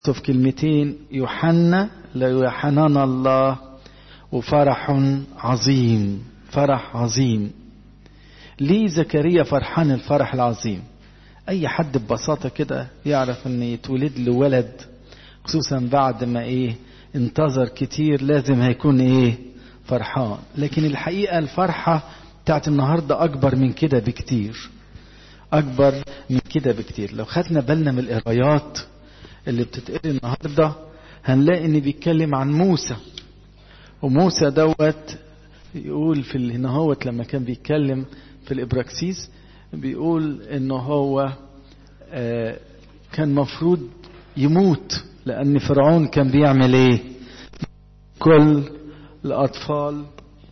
في كلمتين يوحنا لا يوحنان الله وفرح عظيم فرح عظيم ليه زكريا فرحان الفرح العظيم اي حد ببساطه كده يعرف ان يتولد له ولد خصوصا بعد ما ايه انتظر كتير لازم هيكون ايه فرحان لكن الحقيقه الفرحه بتاعت النهارده اكبر من كده بكتير اكبر من كده بكتير لو خدنا بالنا من القرايات اللي بتتقري النهارده هنلاقي ان بيتكلم عن موسى وموسى دوت يقول في هنا هوت لما كان بيتكلم في الابراكسيس بيقول انه هو آه كان مفروض يموت لان فرعون كان بيعمل ايه كل الاطفال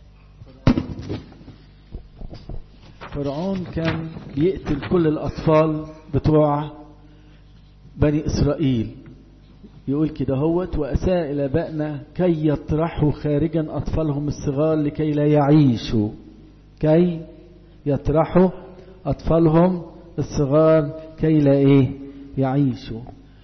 فرعون كان بيقتل كل الاطفال بتوع بني اسرائيل يقول كده هوت واساء الى بأنا كي يطرحوا خارجا اطفالهم الصغار لكي لا يعيشوا كي يطرحوا اطفالهم الصغار كي لا ايه يعيشوا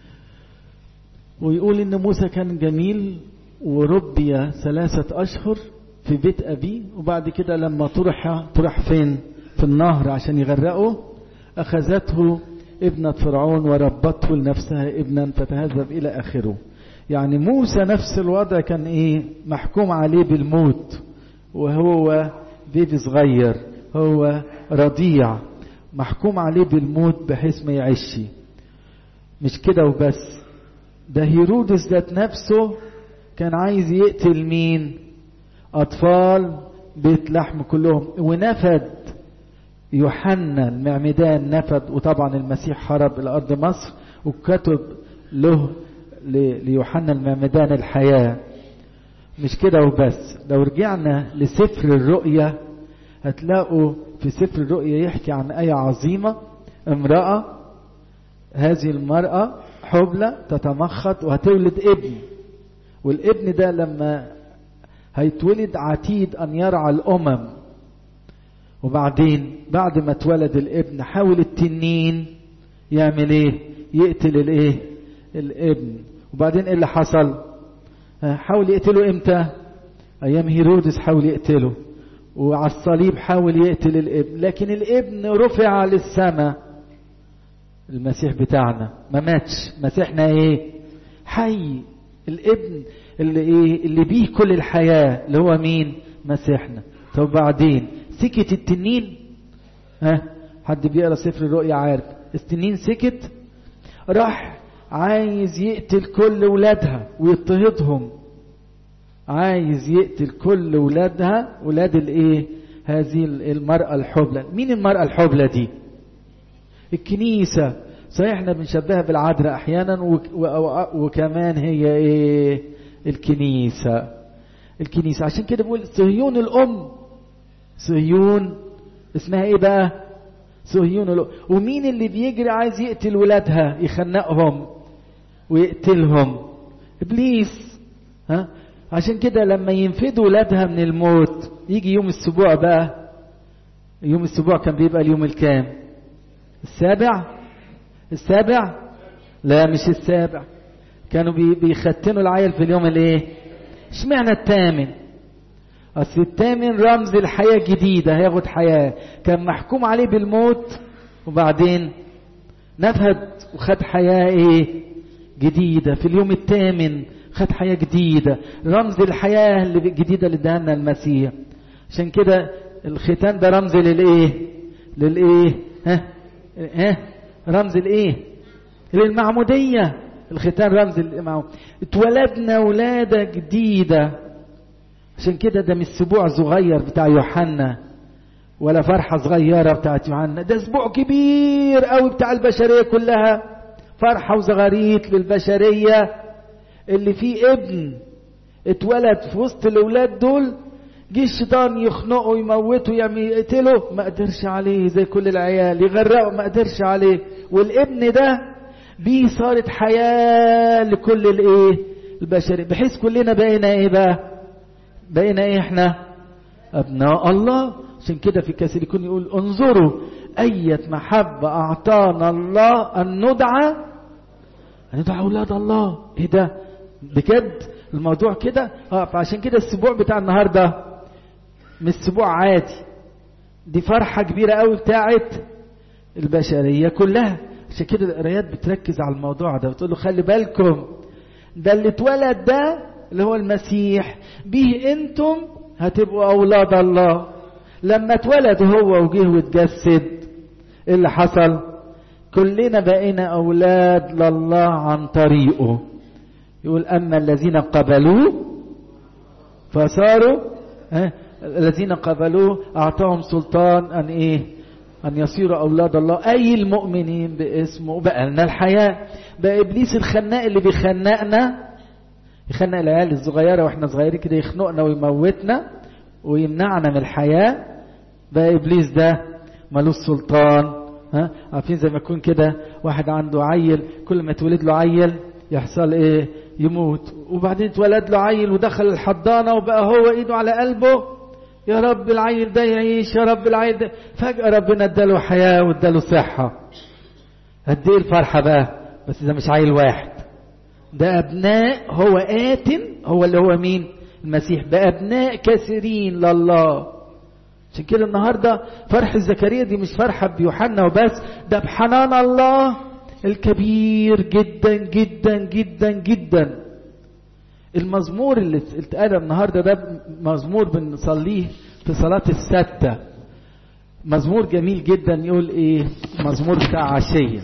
ويقول ان موسى كان جميل وربي ثلاثة اشهر في بيت ابيه وبعد كده لما طرح طرح فين في النهر عشان يغرقه اخذته ابنة فرعون وربته لنفسها ابنا فتهذب الى اخره يعني موسى نفس الوضع كان ايه محكوم عليه بالموت وهو بيبي صغير هو رضيع محكوم عليه بالموت بحيث ما يعيش مش كده وبس ده هيرودس ذات نفسه كان عايز يقتل مين اطفال بيت لحم كلهم ونفد يوحنا المعمدان نفد وطبعا المسيح هرب الى ارض مصر وكتب له ليوحنا المعمدان الحياه مش كده وبس لو رجعنا لسفر الرؤيا هتلاقوا في سفر الرؤيا يحكي عن آية عظيمة امرأة هذه المرأة حبلى تتمخط وهتولد ابن والابن ده لما هيتولد عتيد أن يرعى الأمم وبعدين بعد ما اتولد الابن حاول التنين يعمل ايه يقتل الايه الابن وبعدين ايه اللي حصل حاول يقتله امتى ايام هيرودس حاول يقتله وعلى الصليب حاول يقتل الابن لكن الابن رفع للسماء المسيح بتاعنا ما ماتش مسيحنا ايه حي الابن اللي ايه اللي بيه كل الحياة اللي هو مين مسيحنا طب بعدين سكت التنين ها حد بيقرا سفر الرؤيا عارف التنين سكت راح عايز يقتل كل ولادها ويضطهدهم عايز يقتل كل ولادها ولاد الايه هذه المرأة الحبلى مين المرأة الحبلى دي الكنيسة صحيح احنا بنشبهها بالعذراء احيانا وكمان هي ايه الكنيسة الكنيسة عشان كده بقول صهيون الام صهيون اسمها ايه بقى صهيون الام ومين اللي بيجري عايز يقتل ولادها يخنقهم ويقتلهم ابليس ها عشان كده لما ينفدوا ولادها من الموت يجي يوم السبوع بقى يوم السبوع كان بيبقى اليوم الكام السابع السابع لا مش السابع كانوا بيختنوا العيل في اليوم الايه اشمعنى الثامن اصل الثامن رمز الحياة جديدة هياخد حياة كان محكوم عليه بالموت وبعدين نفد وخد حياة ايه جديدة في اليوم الثامن خد حياة جديدة رمز الحياة الجديدة اللي اداها لنا المسيح عشان كده الختان ده رمز للايه للايه ها ها رمز الايه للمعمودية الختان رمز المعمودية اتولدنا ولادة جديدة عشان كده ده مش اسبوع صغير بتاع يوحنا ولا فرحة صغيرة بتاعت يوحنا ده اسبوع كبير قوي بتاع البشرية كلها فرحة وزغاريت للبشرية اللي فيه ابن اتولد في وسط الاولاد دول جه الشيطان يخنقه يموته يعمل يقتله ما قدرش عليه زي كل العيال يغرقه ما قدرش عليه والابن ده بيه صارت حياة لكل الايه البشرية بحيث كلنا بقينا ايه بقى بقينا ايه احنا ابناء الله عشان كده في كاسيليكون يقول انظروا أية محبة أعطانا الله أن ندعى هندعو اولاد الله ايه ده بجد الموضوع كده اه فعشان كده السبوع بتاع النهارده مش سبوع عادي دي فرحه كبيره قوي بتاعت البشريه كلها عشان كده القرايات بتركز على الموضوع ده بتقول له خلي بالكم ده اللي اتولد ده اللي هو المسيح به انتم هتبقوا اولاد الله لما اتولد هو وجه واتجسد ايه اللي حصل كلنا بقينا اولاد لله عن طريقه يقول اما الذين قبلوه فصاروا ها الذين قبلوه اعطاهم سلطان ان ايه ان يصيروا اولاد الله اي المؤمنين باسمه بقى لنا الحياه بقى ابليس الخناق اللي بيخنقنا يخنق العيال الصغيره واحنا صغيرين كده يخنقنا ويموتنا ويمنعنا من الحياه بقى ابليس ده ملوش سلطان ها عارفين زي ما يكون كده واحد عنده عيل كل ما يتولد له عيل يحصل ايه يموت وبعدين اتولد له عيل ودخل الحضانه وبقى هو ايده على قلبه يا رب العيل ده يعيش يا رب العيل ده فجأة ربنا اداله حياة واداله صحة قد ايه الفرحة بقى بس ده مش عيل واحد ده أبناء هو آت هو اللي هو مين المسيح بأبناء كثيرين لله عشان كده النهاردة فرح زكريا دي مش فرحة بيوحنا وبس ده بحنان الله الكبير جدا جدا جدا جدا المزمور اللي اتقال النهارده ده مزمور بنصليه في صلاة الستة مزمور جميل جدا يقول ايه مزمور بتاع عشية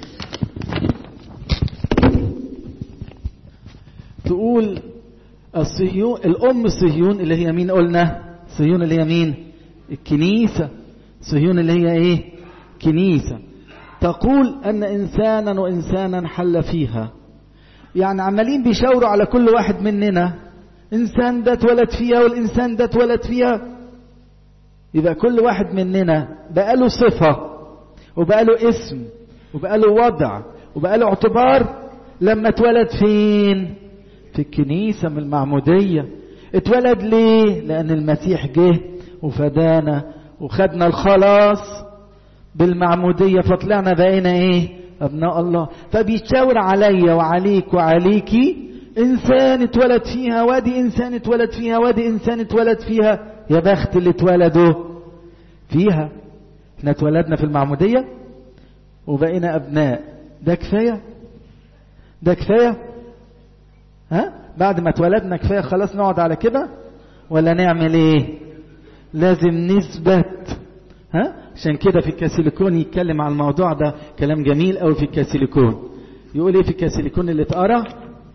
تقول الصهيون الأم صهيون اللي هي مين قلنا صهيون اللي هي مين الكنيسة صهيون اللي هي ايه كنيسة تقول أن إنسانا وإنسانا حل فيها يعني عمالين بيشاوروا على كل واحد مننا إنسان ده اتولد فيها والإنسان ده اتولد فيها يبقى كل واحد مننا بقى له صفة وبقى له اسم وبقى له وضع وبقى له اعتبار لما اتولد فين في الكنيسة من المعمودية اتولد ليه لأن المسيح جه وفدانا وخدنا الخلاص بالمعمودية فطلعنا بقينا ايه ابناء الله فبيتشاور عليا وعليك وعليكي انسان اتولد فيها وادي انسان اتولد فيها وادي انسان اتولد فيها يا بخت اللي اتولدوا فيها احنا اتولدنا في المعمودية وبقينا ابناء ده كفاية ده كفاية ها بعد ما اتولدنا كفاية خلاص نقعد على كده ولا نعمل ايه لازم نثبت ها عشان كده في الكاسيليكون يتكلم عن الموضوع ده كلام جميل قوي في الكاسيليكون يقول ايه في الكاسيليكون اللي اتقرا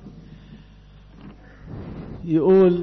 يقول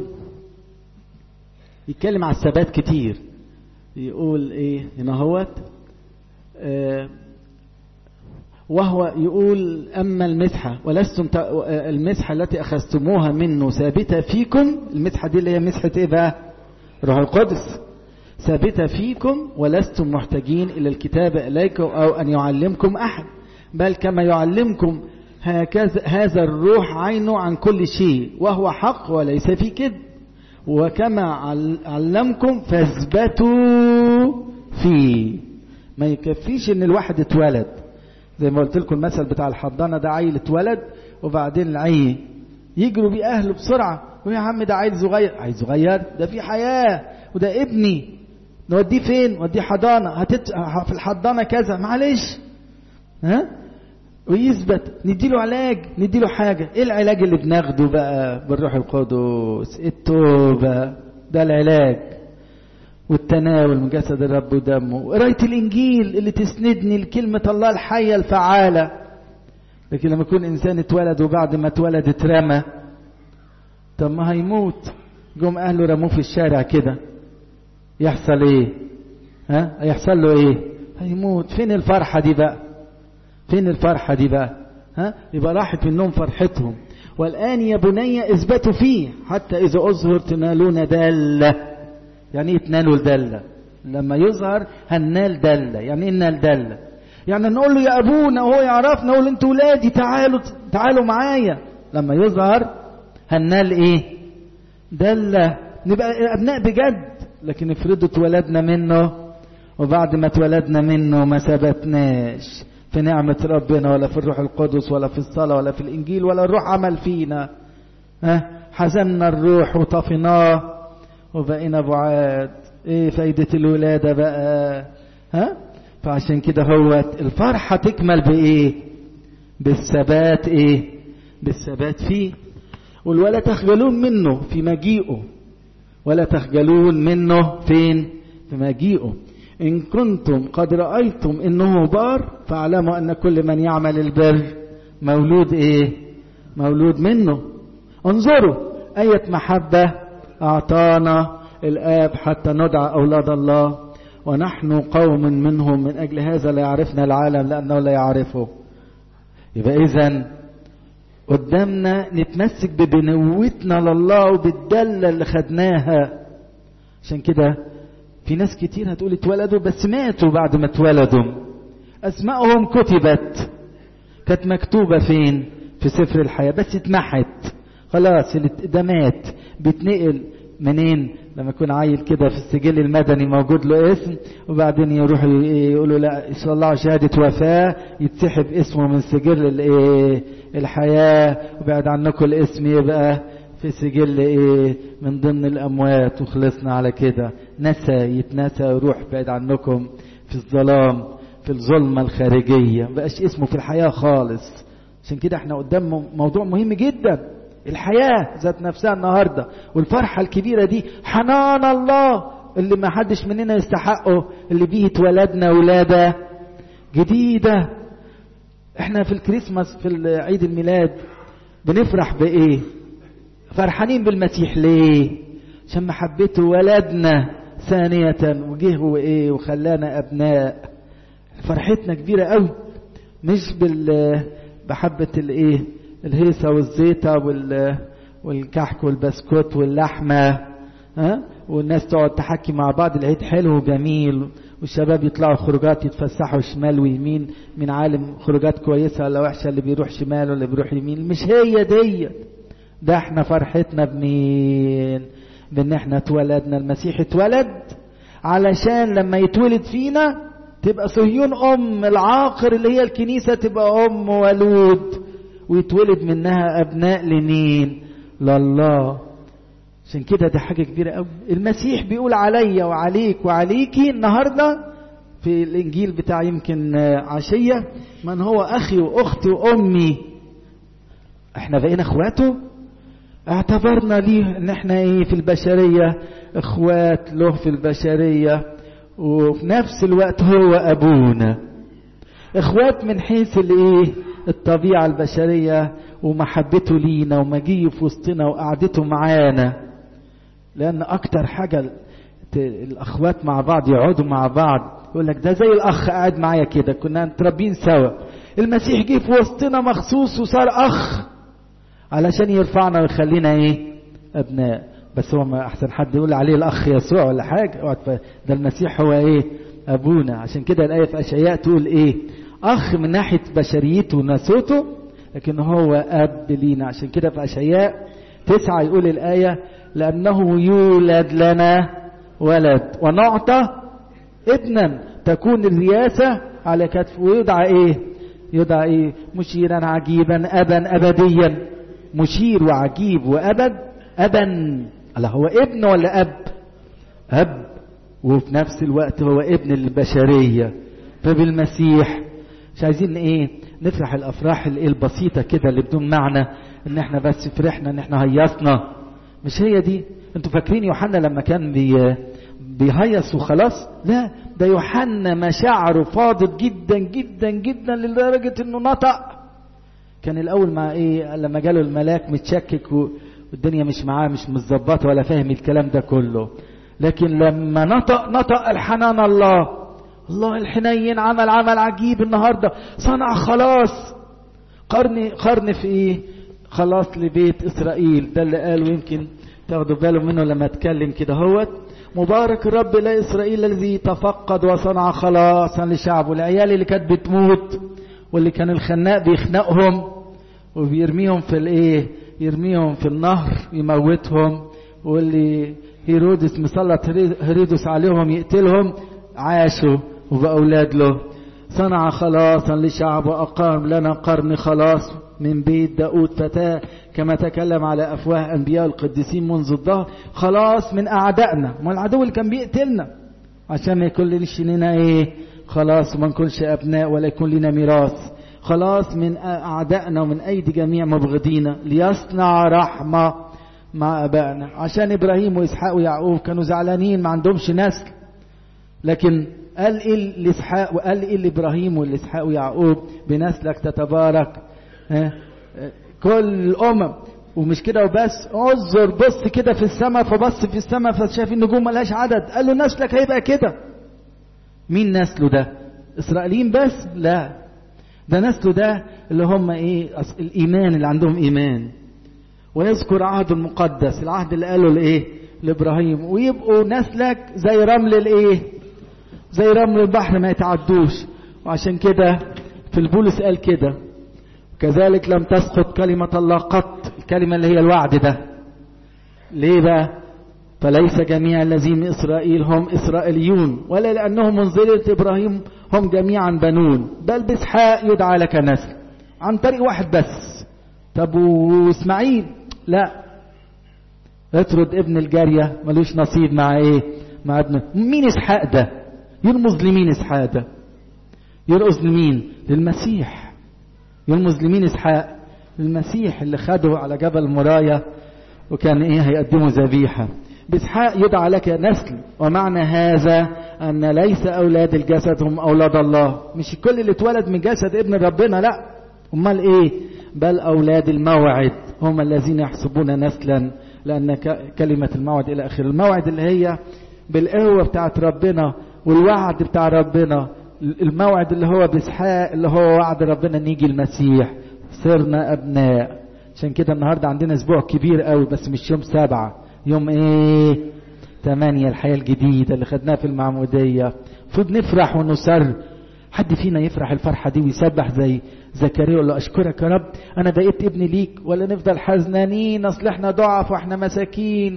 يتكلم على الثبات كتير يقول ايه هنا هوت آه وهو يقول أما المسحة ولستم المسحة التي أخذتموها منه ثابتة فيكم المسحة دي اللي هي مسحة إيه بقى روح القدس ثابتة فيكم ولستم محتاجين إلى الكتاب إليكم أو أن يعلمكم أحد بل كما يعلمكم هكذا هذا الروح عينه عن كل شيء وهو حق وليس في كذب وكما علمكم فاثبتوا فيه ما يكفيش ان الواحد اتولد زي ما قلت لكم المثل بتاع الحضانه ده عيل اتولد وبعدين العين يجروا بيه اهله بسرعه ويا عم ده عيل صغير عيل صغير ده في حياه وده ابني نوديه فين نوديه حضانه هتت... في الحضانه كذا معلش ها ويثبت نديله علاج نديله حاجة ايه العلاج اللي بناخده بقى بالروح القدس التوبة ده العلاج والتناول من جسد الرب ودمه وقراية الإنجيل اللي تسندني لكلمة الله الحية الفعالة لكن لما يكون إنسان اتولد وبعد ما اتولد اترمى طب ما هيموت جم أهله رموه في الشارع كده يحصل ايه ها هيحصل له ايه هيموت فين الفرحة دي بقى فين الفرحة دي بقى ها يبقى راحت منهم فرحتهم والآن يا بني اثبتوا فيه حتى إذا أظهر تنالون دالة يعني ايه تنالوا الدالة لما يظهر هنال دالة يعني ايه نال دالة يعني نقول له يا أبونا وهو يعرفنا نقول انتوا ولادي تعالوا تعالوا معايا لما يظهر هنال ايه دالة نبقى أبناء بجد لكن افرضوا اتولدنا منه وبعد ما اتولدنا منه ما ثبتناش في نعمة ربنا ولا في الروح القدس ولا في الصلاة ولا في الإنجيل ولا الروح عمل فينا ها حزننا الروح وطفناه وبقينا بعاد ايه فايدة الولادة بقى ها فعشان كده هو الفرحة تكمل بايه بالثبات ايه بالثبات فيه ولا تخجلون منه في مجيئه ولا تخجلون منه فين في مجيئه إن كنتم قد رأيتم إنه بار فاعلموا أن كل من يعمل البر مولود إيه مولود منه انظروا أية محبة أعطانا الآب حتى ندعى أولاد الله ونحن قوم منهم من أجل هذا لا يعرفنا العالم لأنه لا يعرفه يبقى إذا قدامنا نتمسك ببنوتنا لله وبالدلة اللي خدناها عشان كده في ناس كتير هتقول اتولدوا بس ماتوا بعد ما اتولدوا أسمائهم كتبت كانت مكتوبة فين في سفر الحياة بس اتمحت خلاص ده مات بيتنقل منين لما يكون عيل كده في السجل المدني موجود له اسم وبعدين يروح يقولوا لا ان شاء الله شهاده وفاه يتسحب اسمه من سجل الايه الحياه وبعد عنكم الاسم يبقى في سجل ايه من ضمن الاموات وخلصنا على كده نسى يتنسى يروح بعد عنكم في الظلام في الظلمه الخارجيه مبقاش اسمه في الحياه خالص عشان كده احنا قدام موضوع مهم جدا الحياة ذات نفسها النهاردة والفرحة الكبيرة دي حنان الله اللي ما حدش مننا يستحقه اللي بيه اتولدنا ولادة جديدة احنا في الكريسماس في عيد الميلاد بنفرح بايه فرحانين بالمسيح ليه عشان محبته ولدنا ثانية وجه وايه وخلانا ابناء فرحتنا كبيرة قوي مش بال بحبة الايه الهيصة والزيتة وال والكحك والبسكوت واللحمة ها والناس تقعد تحكي مع بعض العيد حلو وجميل والشباب يطلعوا خروجات يتفسحوا شمال ويمين من عالم خروجات كويسة ولا وحشة اللي بيروح شمال ولا بيروح يمين مش هي دي ده احنا فرحتنا بمين بان احنا اتولدنا المسيح اتولد علشان لما يتولد فينا تبقى صهيون ام العاقر اللي هي الكنيسة تبقى ام ولود ويتولد منها ابناء لمين لله عشان كده دي حاجه كبيره قوي المسيح بيقول عليا وعليك وعليكي النهارده في الانجيل بتاع يمكن عشيه من هو اخي واختي وامي احنا بقينا اخواته اعتبرنا ليه ان احنا ايه في البشريه اخوات له في البشريه وفي نفس الوقت هو ابونا اخوات من حيث الايه الطبيعة البشرية ومحبته لينا ومجيه في وسطنا وقعدته معانا لأن أكتر حاجة الأخوات مع بعض يقعدوا مع بعض يقول لك ده زي الأخ قاعد معايا كده كنا متربين سوا المسيح جه في وسطنا مخصوص وصار أخ علشان يرفعنا ويخلينا إيه أبناء بس هو ما أحسن حد يقول عليه الأخ يسوع ولا حاجة ده المسيح هو إيه أبونا عشان كده الآية في أشعياء تقول إيه أخ من ناحية بشريته ونسوته لكن هو أب لينا عشان كده في أشعياء تسعة يقول الآية لأنه يولد لنا ولد ونعطى ابنا تكون الرياسة على كتفه ويدعى إيه يدعى إيه مشيرا عجيبا أبا أبديا مشير وعجيب وأبد أبا الله هو ابن ولا أب أب وفي نفس الوقت هو ابن البشرية فبالمسيح مش عايزين ايه نفرح الافراح الايه البسيطه كده اللي بدون معنى ان احنا بس فرحنا ان احنا هيصنا مش هي دي انتوا فاكرين يوحنا لما كان بي بيهيص وخلاص لا ده يوحنا مشاعره فاضت جدا جدا جدا لدرجه انه نطق كان الاول مع ايه لما جاله الملاك متشكك والدنيا مش معاه مش متظبطه ولا فاهم الكلام ده كله لكن لما نطق نطق الحنان الله الله الحنين عمل عمل عجيب النهارده صنع خلاص قرن قرن في ايه خلاص لبيت اسرائيل ده اللي قاله يمكن تاخدوا بالهم منه لما اتكلم كده هوت مبارك الرب لا اسرائيل الذي تفقد وصنع خلاصا لشعبه العيال اللي كانت بتموت واللي كان الخناق بيخنقهم وبيرميهم في الايه يرميهم في النهر يموتهم واللي هيرودس مسلط هيرودس عليهم يقتلهم عاشوا وبقى أولاد له صنع خلاصا لشعب وأقام لنا قرن خلاص من بيت داود فتاة كما تكلم على أفواه أنبياء القديسين منذ الظهر خلاص من أعدائنا ما العدو اللي كان بيقتلنا عشان ما يكون لنا إيه خلاص وما نكونش أبناء ولا يكون لنا ميراث خلاص من أعدائنا ومن أيدي جميع مبغضينا ليصنع رحمة مع أبائنا عشان إبراهيم وإسحاق ويعقوب كانوا زعلانين ما عندهمش نسل لكن قال إيه لإسحاق وقال إيه لإبراهيم والإسحاق ويعقوب بنسلك تتبارك ها كل الأمم ومش كده وبس انظر بص كده في السماء فبص في السماء فشاف النجوم ملهاش عدد قال له نسلك هيبقى كده مين نسله ده إسرائيليين بس لا ده نسله ده اللي هم ايه الإيمان اللي عندهم إيمان ويذكر عهد المقدس العهد اللي قاله لايه لابراهيم ويبقوا نسلك زي رمل الايه زي رمل البحر ما يتعدوش وعشان كده في البولس قال كده كذلك لم تسقط كلمة الله قط الكلمة اللي هي الوعد ده ليه بقى فليس جميع الذين من إسرائيل هم إسرائيليون ولا لأنهم من ذرية إبراهيم هم جميعا بنون بل بإسحاق يدعى لك نسل عن طريق واحد بس طب وإسماعيل لا اطرد ابن الجارية ملوش نصيب مع ايه مع ابن مين اسحاق ده يرمز لمين اسحاق ده يرمز لمين للمسيح يرمز لمين اسحاق المسيح اللي خده على جبل مرايا وكان ايه هيقدمه ذبيحه باسحاق يدعى لك نسل ومعنى هذا ان ليس اولاد الجسد هم اولاد الله مش كل اللي اتولد من جسد ابن ربنا لا امال ايه بل اولاد الموعد هم الذين يحسبون نسلا لأن كلمة الموعد إلى آخر الموعد اللي هي بالقوة بتاعت ربنا والوعد بتاع ربنا الموعد اللي هو بإسحاق اللي هو وعد ربنا ان يجي المسيح صرنا أبناء عشان كده النهاردة عندنا أسبوع كبير قوي بس مش يوم سبعة يوم إيه تمانية الحياة الجديدة اللي خدناها في المعمودية المفروض نفرح ونسر حد فينا يفرح الفرحة دي ويسبح زي زكريا يقول له أشكرك يا رب أنا بقيت ابني ليك ولا نفضل حزنانين أصل إحنا ضعف وإحنا مساكين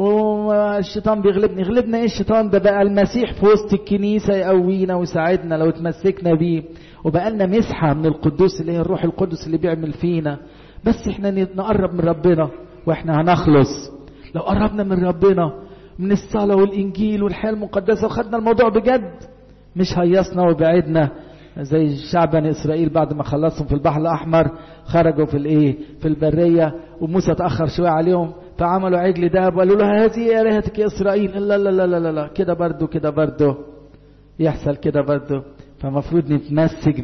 والشيطان بيغلبني غلبنا إيه الشيطان ده بقى المسيح في وسط الكنيسة يقوينا ويساعدنا لو اتمسكنا بيه وبقى لنا مسحة من القدوس اللي هي الروح القدس اللي بيعمل فينا بس إحنا نقرب من ربنا وإحنا هنخلص لو قربنا من ربنا من الصلاة والإنجيل والحياة المقدسة وخدنا الموضوع بجد مش هيصنا وبعدنا زي شعب بني اسرائيل بعد ما خلصهم في البحر الاحمر خرجوا في الايه في البريه وموسى اتاخر شويه عليهم فعملوا عجل ذهب وقالوا له هذه الهتك يا اسرائيل لا لا لا لا لا, لا. كده برضه كده برضه يحصل كده برضه فمفروض نتمسك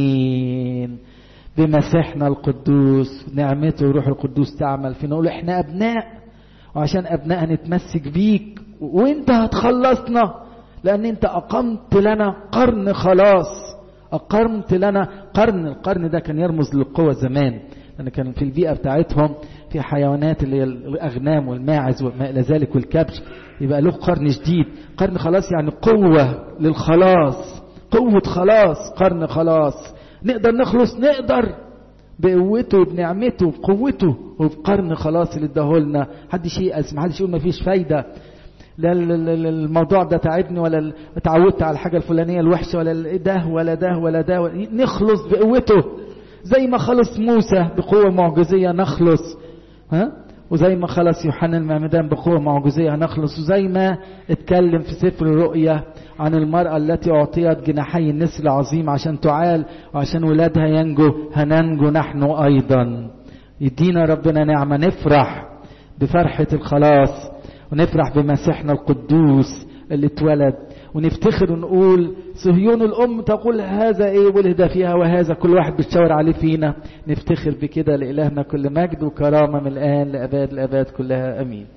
بمين بمسيحنا القدوس نعمته وروح القدوس تعمل فينا نقول احنا ابناء وعشان ابناء نتمسك بيك وانت هتخلصنا لان انت اقمت لنا قرن خلاص أقرنت لنا قرن القرن ده كان يرمز للقوة زمان لأن كان في البيئة بتاعتهم في حيوانات اللي هي الأغنام والماعز وما إلى ذلك والكبش يبقى له قرن جديد قرن خلاص يعني قوة للخلاص قوة خلاص قرن خلاص نقدر نخلص نقدر بقوته وبنعمته وبقوته وبقرن خلاص اللي اداهولنا محدش ييأس محدش يقول مفيش فايدة لا الموضوع ده تعبني ولا اتعودت على الحاجة الفلانية الوحشة ولا ده ولا ده ولا ده نخلص بقوته زي ما خلص موسى بقوة معجزية نخلص ها وزي ما خلص يوحنا المعمدان بقوة معجزية هنخلص وزي ما اتكلم في سفر الرؤيا عن المرأة التي أعطيت جناحي النسر العظيم عشان تعال وعشان ولادها ينجو هننجو نحن أيضا يدينا ربنا نعمة نفرح بفرحة الخلاص ونفرح بمسيحنا القدوس اللي اتولد ونفتخر ونقول صهيون الأم تقول هذا إيه ولد فيها وهذا كل واحد بتشاور عليه فينا نفتخر بكده لإلهنا كل مجد وكرامة من الآن لأباد الأباد كلها أمين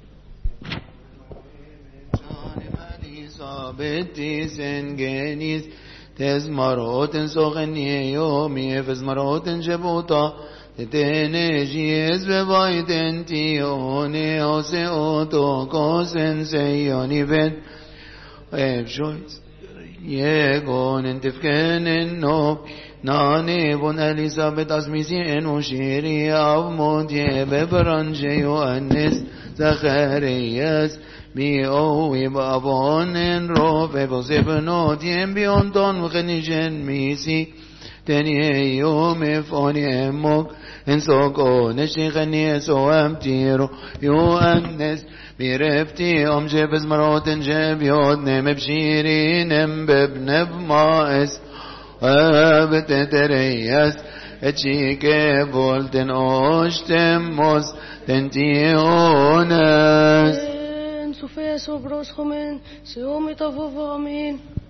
تزمروتن سوغني يومي فزمروتن جبوتا تنجيز ببايتن تيوني اوسي اوتو كوسن سيوني بن ابشويت يكون انتفكن النوب Nani von Elisabeth as misien u shiri av modje bebranje Johannes Zacharias mi o i bavonen rove bozebnot jem bionton vchenijen misi تاني يوم فوني امك ان سوكو نشي غني سو امتيرو يوانس بيرفتي ام جبز مرات جب يود نم بشيرين ام ببنب ماس ابت تريس اتشيك بولتن اوشتموس تنتيونس En Sofia Sobros Gomen, Seom Amin.